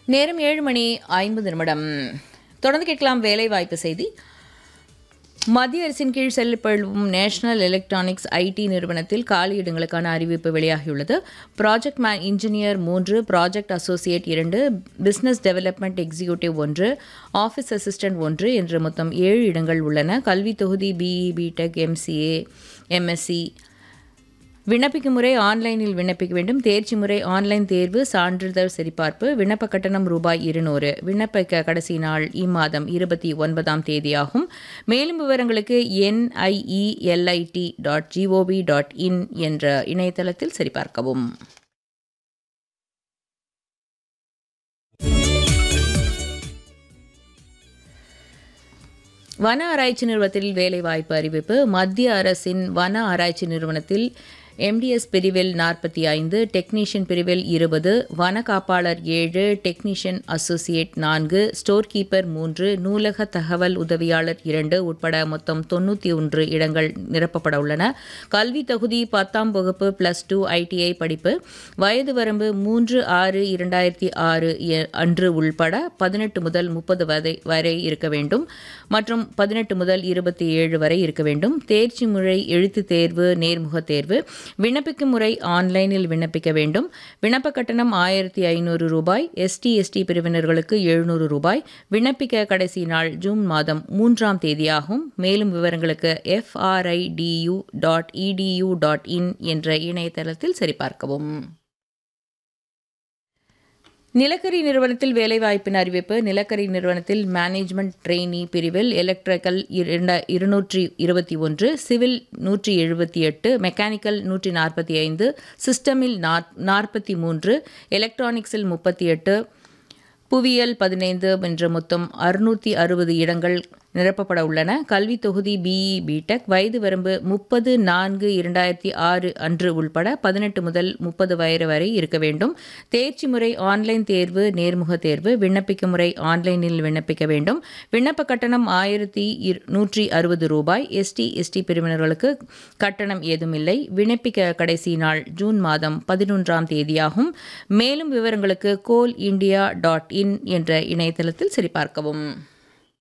நேரம் ஏழு மணி ஐம்பது நிமிடம் தொடர்ந்து கேட்கலாம் வேலைவாய்ப்பு செய்தி மத்திய அரசின் கீழ் செயல்படும் நேஷனல் எலக்ட்ரானிக்ஸ் ஐடி நிறுவனத்தில் காலியிடங்களுக்கான அறிவிப்பு வெளியாகியுள்ளது ப்ராஜெக்ட் மே இன்ஜினியர் மூன்று ப்ராஜெக்ட் அசோசியேட் இரண்டு பிசினஸ் டெவலப்மெண்ட் எக்ஸிக்யூட்டிவ் ஒன்று ஆஃபீஸ் அசிஸ்டன்ட் ஒன்று என்று மொத்தம் ஏழு இடங்கள் உள்ளன கல்வி தொகுதி பிஇ பிடெக் எம்சிஏ எம்எஸ்சி விண்ணப்பிக்கும் முறை ஆன்லைனில் விண்ணப்பிக்க வேண்டும் தேர்ச்சி முறை ஆன்லைன் தேர்வு சான்றிதழ் சரிபார்ப்பு விண்ணப்ப கட்டணம் ரூபாய் இருநூறு விண்ணப்பிக்க கடைசி நாள் இம்மாதம் இருபத்தி ஒன்பதாம் தேதியாகும் மேலும் விவரங்களுக்கு NIELIT dot GOV dot in என்ற இணையதளத்தில் சரிபார்க்கவும் வன ஆராய்ச்சி நிறுவனத்தில் வேலைவாய்ப்பு அறிவிப்பு மத்திய அரசின் வன ஆராய்ச்சி நிறுவனத்தில் எம்டிஎஸ் பிரிவில் நாற்பத்தி ஐந்து டெக்னீஷியன் பிரிவில் இருபது வன காப்பாளர் ஏழு டெக்னீஷியன் அசோசியேட் நான்கு ஸ்டோர் கீப்பர் மூன்று நூலக தகவல் உதவியாளர் இரண்டு உட்பட மொத்தம் தொண்ணூற்றி ஒன்று இடங்கள் நிரப்பப்பட உள்ளன கல்வி தகுதி பத்தாம் வகுப்பு பிளஸ் டூ ஐடிஐ படிப்பு வயது வரம்பு மூன்று ஆறு இரண்டாயிரத்தி ஆறு அன்று உள்பட பதினெட்டு முதல் முப்பது வரை வரை இருக்க வேண்டும் மற்றும் பதினெட்டு முதல் இருபத்தி ஏழு வரை இருக்க வேண்டும் தேர்ச்சி முறை எழுத்து தேர்வு நேர்முக தேர்வு விண்ணப்பிக்கும் முறை ஆன்லைனில் விண்ணப்பிக்க வேண்டும் விண்ணப்ப கட்டணம் ஆயிரத்தி ஐநூறு ரூபாய் எஸ்டி எஸ்டி பிரிவினர்களுக்கு எழுநூறு ரூபாய் விண்ணப்பிக்க கடைசி நாள் ஜூன் மாதம் மூன்றாம் தேதியாகும் மேலும் விவரங்களுக்கு FRIDU dot EDU dot in என்ற இணையதளத்தில் சரிபார்க்கவும் நிலக்கரி நிறுவனத்தில் வேலைவாய்ப்பின் அறிவிப்பு நிலக்கரி நிறுவனத்தில் மேனேஜ்மெண்ட் ட்ரெயினி பிரிவில் எலக்ட்ரிக்கல் இரண்ட இருநூற்றி இருபத்தி ஒன்று சிவில் நூற்றி எழுபத்தி எட்டு மெக்கானிக்கல் நூற்றி நாற்பத்தி ஐந்து சிஸ்டமில் நாற்பத்தி மூன்று எலக்ட்ரானிக்ஸில் முப்பத்தி எட்டு புவியியல் பதினைந்து என்ற மொத்தம் அறுநூற்றி அறுபது இடங்கள் நிரப்பப்பட உள்ளன கல்வி தொகுதி பிஇ பிடெக் வயது வரம்பு முப்பது நான்கு இரண்டாயிரத்தி ஆறு அன்று உள்பட பதினெட்டு முதல் முப்பது வயது வரை இருக்க வேண்டும் தேர்ச்சி முறை ஆன்லைன் தேர்வு நேர்முக தேர்வு விண்ணப்பிக்கும் முறை ஆன்லைனில் விண்ணப்பிக்க வேண்டும் விண்ணப்ப கட்டணம் ஆயிரத்தி நூற்றி அறுபது ரூபாய் எஸ்டி எஸ்டி பிரிவினர்களுக்கு கட்டணம் ஏதுமில்லை விண்ணப்பிக்க கடைசி நாள் ஜூன் மாதம் பதினொன்றாம் தேதியாகும் மேலும் விவரங்களுக்கு கோல் இண்டியா டாட் இன் என்ற இணையதளத்தில் சரிபார்க்கவும்